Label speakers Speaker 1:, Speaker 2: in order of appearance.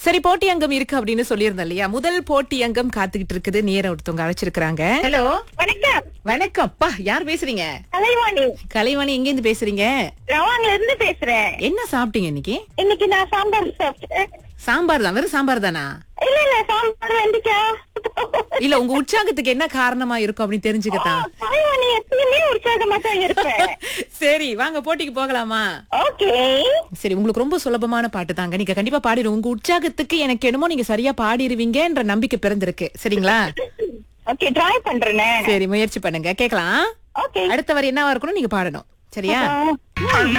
Speaker 1: சரி போட்டி அங்கம் இருக்கு அப்படின்னு சொல்லியிருந்தேன் இல்லையா முதல் போட்டி அங்கம் காத்துக்கிட்டு இருக்குது நேரம் ஒருத்தவங்க அழைச்சிருக்காங்க ஹலோ
Speaker 2: வணக்கம்
Speaker 1: வணக்கம் அப்பா யார் பேசுறீங்க
Speaker 2: கலைவாணி
Speaker 1: கலைவாணி எங்க இருந்து பேசுறீங்க
Speaker 2: ரவாங்ல இருந்து பேசுறேன்
Speaker 1: என்ன சாப்பிட்டீங்க இன்னைக்கு
Speaker 2: இன்னைக்கு நான் சாம்பார் சாப்பிட்டேன்
Speaker 1: சாம்பார் தான் வெறும் சாம்பார் தானா
Speaker 2: இல்ல இல்ல சாம்பார் வெண்டிக்காய்
Speaker 1: இல்ல உங்க உற்சாகத்துக்கு என்ன காரணமா இருக்கும் அப்படின்னு தெரிஞ்சுக்கத்தான்
Speaker 2: கலைவாணி எப்பயுமே உற்சாகமா தான் இருப்பேன்
Speaker 1: சரி வாங்க போட்டிக்கு போகலாமா
Speaker 2: ஓகே
Speaker 1: சரி உங்களுக்கு ரொம்ப சுலபமான பாட்டு தாங்க நீங்க கண்டிப்பா பாடிடுவோம் உங்க உற்சாகத்துக்கு எனக்கு என்னமோ நீங்க சரியா பாடிடுவீங்கன்ற நம்பிக்கை பிறந்திருக்கு சரிங்களா
Speaker 2: ஓகே ட்ரை பண்றேனே
Speaker 1: சரி முயற்சி பண்ணுங்க கேக்கலாம்
Speaker 2: ஓகே
Speaker 1: அடுத்த வரி என்னவா இருக்கணும் நீங்க பாடணும் சரியா